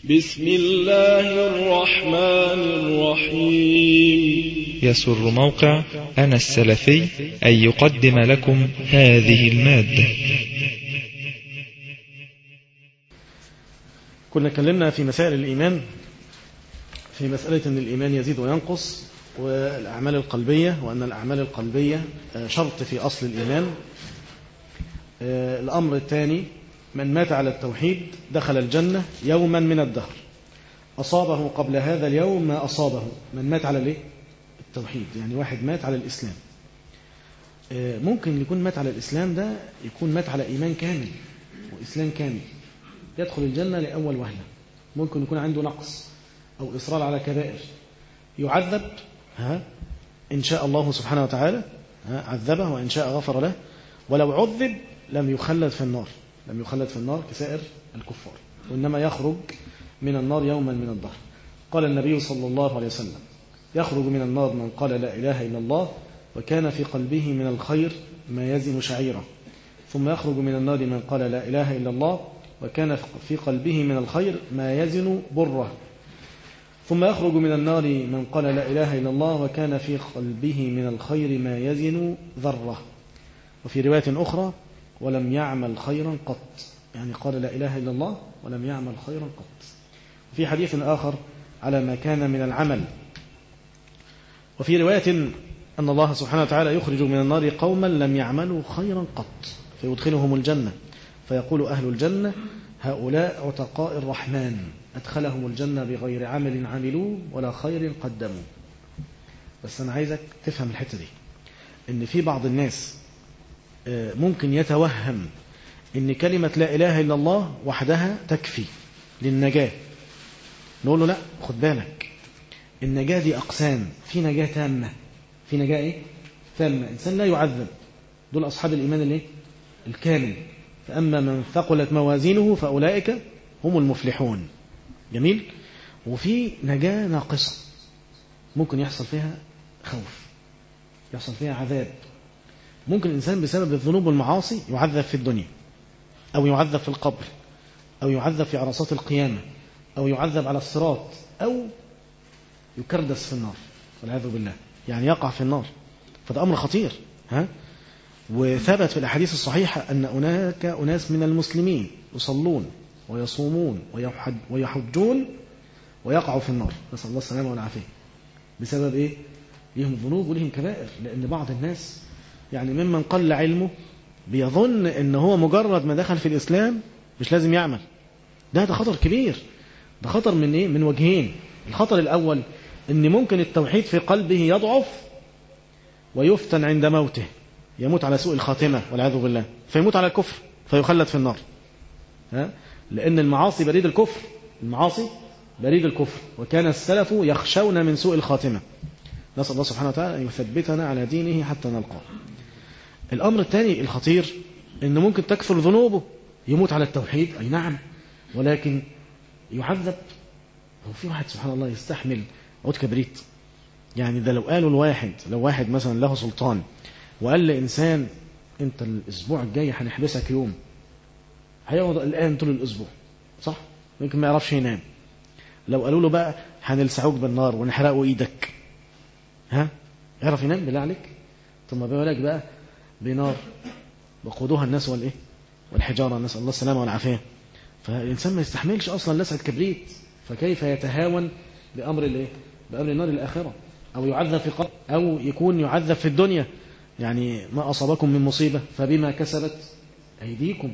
بسم الله الرحمن الرحيم يسر موقع أنا السلفي أن يقدم لكم هذه المادة كنا اتكلمنا في مسائل الإيمان في مسألة أن الإيمان يزيد وينقص والأعمال القلبية وأن الأعمال القلبية شرط في أصل الإيمان الأمر الثاني من مات على التوحيد دخل الجنة يوما من الدهر أصابه قبل هذا اليوم ما أصابه من مات على الايه؟ التوحيد يعني واحد مات على الإسلام ممكن يكون مات على الإسلام ده يكون مات على إيمان كامل وإسلام كامل يدخل الجنة لأول وهلة ممكن يكون عنده نقص أو إصرار على كبائر يعذب ها إن شاء الله سبحانه وتعالى ها عذبه وإن شاء غفر له ولو عذب لم يخلد في النار لم يخلد في النار كسائر الكفار وإنما يخرج من النار يوما من الدهر قال النبي صلى الله عليه وسلم يخرج من النار من قال لا إله إلا الله وكان في قلبه من الخير ما يزن شعيرة ثم يخرج من النار من قال لا إله إلا الله وكان في قلبه من الخير ما يزن بره ثم يخرج من النار من قال لا إله إلا الله وكان في قلبه من الخير ما يزن ذرة وفي رواية أخرى ولم يعمل خيرا قط يعني قال لا إله إلا الله ولم يعمل خيرا قط وفي حديث آخر على ما كان من العمل وفي رواية أن الله سبحانه وتعالى يخرج من النار قوما لم يعملوا خيرا قط فيدخلهم الجنة فيقول أهل الجنة هؤلاء عتقاء الرحمن أدخلهم الجنة بغير عمل عملوه ولا خير قدموا بس أنا عايزك تفهم الحتة دي إن في بعض الناس ممكن يتوهم إن كلمة لا إله إلا الله وحدها تكفي للنجاة نقول له لا خد بالك النجاة دي أقسام في نجاة تامة في نجاة إيه؟ تامة إنسان لا يعذب دول أصحاب الإيمان الإيه؟ الكامل فأما من ثقلت موازينه فأولئك هم المفلحون جميل وفي نجاة ناقصة ممكن يحصل فيها خوف يحصل فيها عذاب ممكن الإنسان بسبب الذنوب والمعاصي يعذب في الدنيا أو يعذب في القبر أو يعذب في عرصات القيامة أو يعذب على الصراط أو يكردس في النار والعياذ بالله يعني يقع في النار فده أمر خطير ها وثبت في الأحاديث الصحيحة أن هناك أناس من المسلمين يصلون ويصومون ويحجون ويقعوا في النار نسأل الله السلامة والعافية بسبب إيه؟ ليهم ذنوب وليهم كبائر لأن بعض الناس يعني ممن قل علمه بيظن ان هو مجرد ما دخل في الإسلام مش لازم يعمل ده ده خطر كبير ده خطر من إيه؟ من وجهين الخطر الأول ان ممكن التوحيد في قلبه يضعف ويفتن عند موته يموت على سوء الخاتمة والعياذ بالله فيموت على الكفر فيخلد في النار ها؟ لأن المعاصي بريد الكفر المعاصي بريد الكفر وكان السلف يخشون من سوء الخاتمة نسأل الله سبحانه وتعالى أن يثبتنا على دينه حتى نلقاه الأمر الثاني الخطير أنه ممكن تكثر ذنوبه يموت على التوحيد أي نعم ولكن يعذب هو في واحد سبحان الله يستحمل عود كبريت يعني ده لو قالوا الواحد لو واحد مثلا له سلطان وقال لإنسان أنت الأسبوع الجاي هنحبسك يوم هيقعد الآن طول الأسبوع صح؟ ممكن ما يعرفش ينام لو قالوا له بقى هنلسعوك بالنار ونحرقوا إيدك ها يعرف ينام بالله عليك ثم بالك بقى بنار وقودها الناس والايه والحجاره نسال الله السلامه والعافيه فالانسان ما يستحملش اصلا لسعه كبريت فكيف يتهاون بامر الايه بامر النار الاخره او يعذب في قبر او يكون يعذب في الدنيا يعني ما اصابكم من مصيبه فبما كسبت ايديكم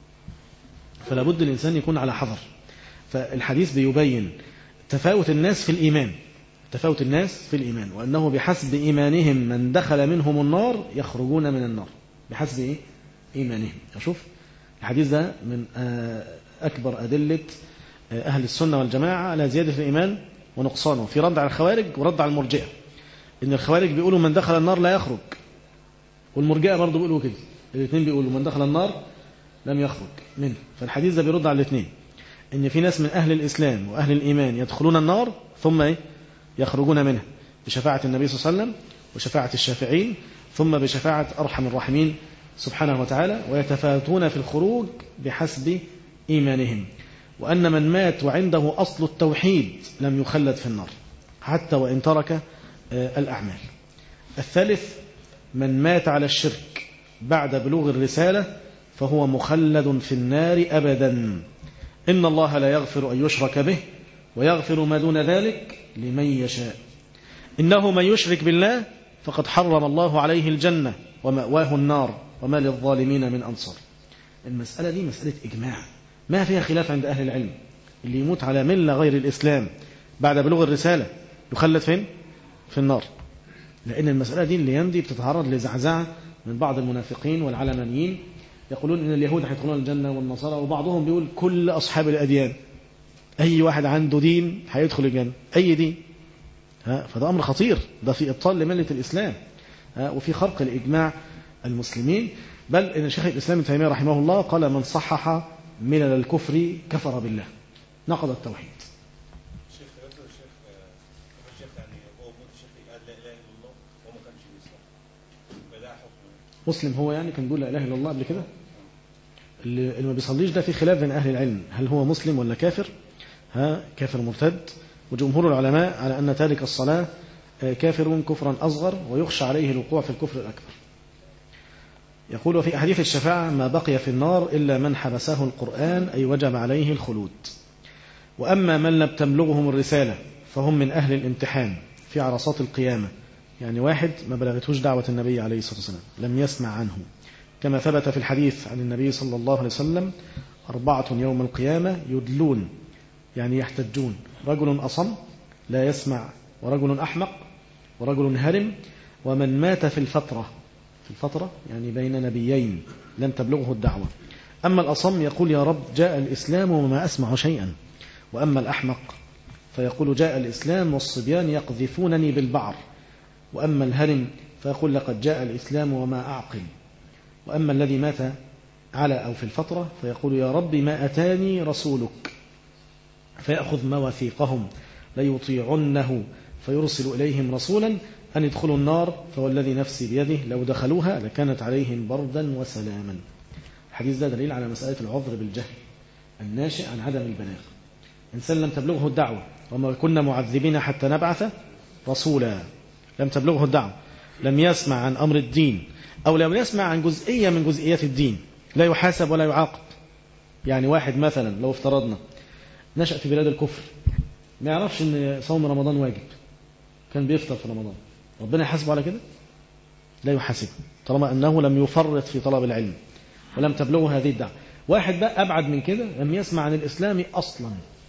فلا بد الانسان يكون على حذر فالحديث بيبين تفاوت الناس في الايمان تفاوت الناس في الإيمان وأنه بحسب إيمانهم من دخل منهم النار يخرجون من النار بحسب إيه؟ إيمانهم أشوف الحديث ده من أكبر أدلة أهل السنة والجماعة على زيادة الإيمان ونقصانه في رد على الخوارج ورد على المرجئة إن الخوارج بيقولوا من دخل النار لا يخرج والمرجئة برضه بيقولوا كده الاثنين بيقولوا من دخل النار لم يخرج منه فالحديث ده بيرد على الاثنين إن في ناس من أهل الإسلام وأهل الإيمان يدخلون النار ثم إيه؟ يخرجون منها بشفاعة النبي صلى الله عليه وسلم وشفاعة الشافعين ثم بشفاعة أرحم الراحمين سبحانه وتعالى ويتفاوتون في الخروج بحسب إيمانهم وأن من مات وعنده أصل التوحيد لم يخلد في النار حتى وإن ترك الأعمال الثالث من مات على الشرك بعد بلوغ الرسالة فهو مخلد في النار أبدا إن الله لا يغفر أن يشرك به ويغفر ما دون ذلك لمن يشاء إنه من يشرك بالله فقد حرم الله عليه الجنة ومأواه النار وما للظالمين من أنصار المسألة دي مسألة إجماع ما فيها خلاف عند أهل العلم اللي يموت على ملة غير الإسلام بعد بلوغ الرسالة يخلد فين؟ في النار لأن المسألة دي اللي يندي بتتعرض لزعزعة من بعض المنافقين والعلمانيين يقولون إن اليهود هيدخلون الجنة والنصارى وبعضهم بيقول كل أصحاب الأديان أي واحد عنده دين هيدخل الجنة أي دين ها فده أمر خطير ده في إبطال لملة الإسلام ها وفي خرق الإجماع المسلمين بل إن شيخ الإسلام ابن تيمية رحمه الله قال من صحح ملل الكفر كفر بالله نقض التوحيد الشيخ يقول الشيخ الشيخ يعني هو موت الشيخ قال لا اله الا الله وهو ما كانش بيصلي فده حكم مسلم هو يعني كان بيقول لا إله إلا الله قبل كده اللي اللي ما بيصليش ده في خلاف بين أهل العلم هل هو مسلم ولا كافر ها كافر مرتد وجمهور العلماء على أن تارك الصلاة كافر كفرا أصغر ويخشى عليه الوقوع في الكفر الأكبر يقول في أحاديث الشفاعة ما بقي في النار إلا من حبسه القرآن أي وجب عليه الخلود وأما من لم تبلغهم الرسالة فهم من أهل الامتحان في عرصات القيامة يعني واحد ما بلغتهوش دعوة النبي عليه الصلاة والسلام لم يسمع عنه كما ثبت في الحديث عن النبي صلى الله عليه وسلم أربعة يوم القيامة يدلون يعني يحتجون رجل أصم لا يسمع ورجل أحمق ورجل هرم ومن مات في الفترة في الفترة يعني بين نبيين لم تبلغه الدعوة أما الأصم يقول يا رب جاء الإسلام وما أسمع شيئا وأما الأحمق فيقول جاء الإسلام والصبيان يقذفونني بالبعر وأما الهرم فيقول لقد جاء الإسلام وما أعقل وأما الذي مات على أو في الفترة فيقول يا رب ما أتاني رسولك فيأخذ مواثيقهم ليطيعنه فيرسل إليهم رسولا أن يدخلوا النار فوالذي نفسي بيده لو دخلوها لكانت عليهم بردا وسلاما الحديث ده دليل على مسألة العذر بالجهل الناشئ عن عدم البلاغ إنسان لم تبلغه الدعوة وما كنا معذبين حتى نبعث رسولا لم تبلغه الدعوة لم يسمع عن أمر الدين أو لم يسمع عن جزئية من جزئيات الدين لا يحاسب ولا يعاقب يعني واحد مثلا لو افترضنا نشأ في بلاد الكفر ما يعرفش ان صوم رمضان واجب كان بيفطر في رمضان ربنا يحاسبه على كده لا يحاسبه طالما انه لم يفرط في طلب العلم ولم تبلغه هذه الدعوه واحد بقى ابعد من كده لم يسمع عن الاسلام اصلا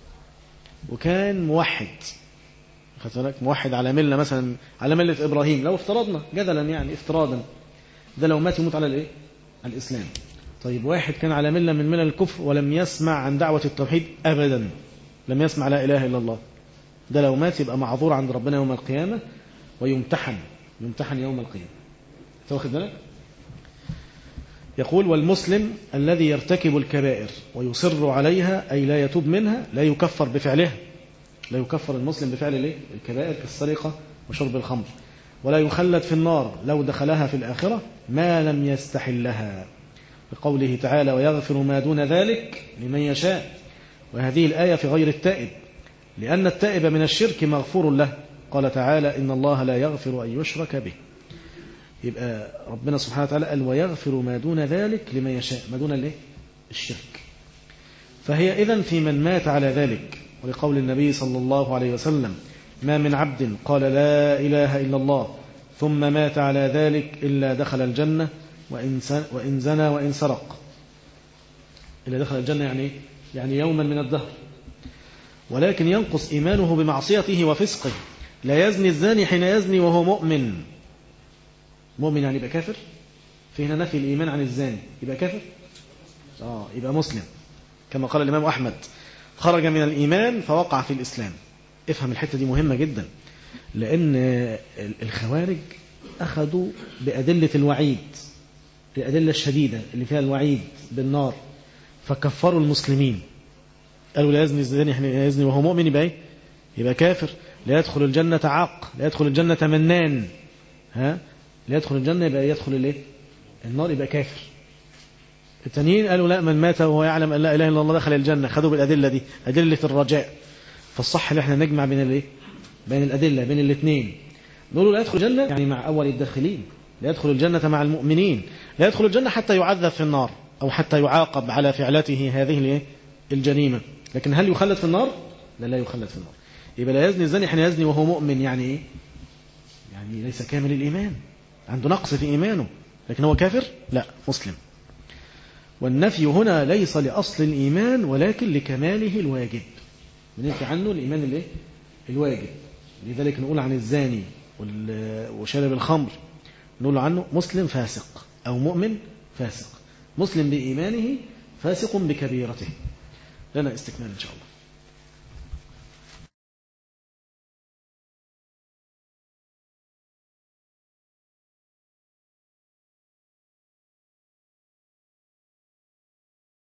وكان موحد خدت بالك موحد على مله مثلا على مله ابراهيم لو افترضنا جدلا يعني افتراضا ده لو مات يموت على الايه على الاسلام طيب واحد كان على مله من ملل الكفر ولم يسمع عن دعوه التوحيد ابدا لم يسمع لا اله الا الله ده لو مات يبقى معذور عند ربنا يوم القيامه ويمتحن يمتحن يوم القيامه انت واخد بالك يقول والمسلم الذي يرتكب الكبائر ويصر عليها أي لا يتوب منها لا يكفر بفعلها لا يكفر المسلم بفعل الايه الكبائر كالسرقة وشرب الخمر ولا يخلد في النار لو دخلها في الآخرة ما لم يستحلها بقوله تعالى ويغفر ما دون ذلك لمن يشاء وهذه الآية في غير التائب لأن التائب من الشرك مغفور له قال تعالى إن الله لا يغفر أن يشرك به يبقى ربنا سبحانه وتعالى قال ويغفر ما دون ذلك لمن يشاء ما دون الايه الشرك فهي إذن في من مات على ذلك ولقول النبي صلى الله عليه وسلم ما من عبد قال لا إله إلا الله ثم مات على ذلك إلا دخل الجنة وإن, وإن زنى وإن سرق إلا دخل الجنة يعني يعني يوما من الدهر ولكن ينقص إيمانه بمعصيته وفسقه لا يزني الزاني حين يزني وهو مؤمن مؤمن يعني يبقى كافر في هنا نفي الإيمان عن الزاني يبقى كافر آه يبقى مسلم كما قال الإمام أحمد خرج من الإيمان فوقع في الإسلام افهم الحتة دي مهمة جدا لأن الخوارج أخذوا بأدلة الوعيد الأدلة الشديدة اللي فيها الوعيد بالنار فكفروا المسلمين قالوا لا يزني الزاني لا يزني وهو مؤمن يبقى ايه؟ يبقى كافر لا يدخل الجنة عاق لا يدخل الجنة منان ها لا يدخل الجنة يبقى يدخل الايه النار يبقى كافر التانيين قالوا لا من مات وهو يعلم أن لا إله إلا الله دخل الجنة خدوا بالأدلة دي أدلة الرجاء فالصح ان احنا نجمع بين الايه بين الأدلة بين الاثنين نقول لا يدخل الجنة يعني مع أول الداخلين لا يدخل الجنة مع المؤمنين لا يدخل الجنة حتى يعذب في النار أو حتى يعاقب على فعلته هذه الايه الجريمة لكن هل يخلد في النار لا لا يخلد في النار يبقى لا يزني الزاني حين يزني وهو مؤمن يعني ايه يعني ليس كامل الإيمان عنده نقص في إيمانه لكن هو كافر لا مسلم والنفي هنا ليس لأصل الإيمان ولكن لكماله الواجب بننفي عنه الإيمان الايه الواجب لذلك نقول عن الزاني وشارب الخمر نقول عنه مسلم فاسق أو مؤمن فاسق مسلم بإيمانه فاسق بكبيرته لنا استكمال إن شاء الله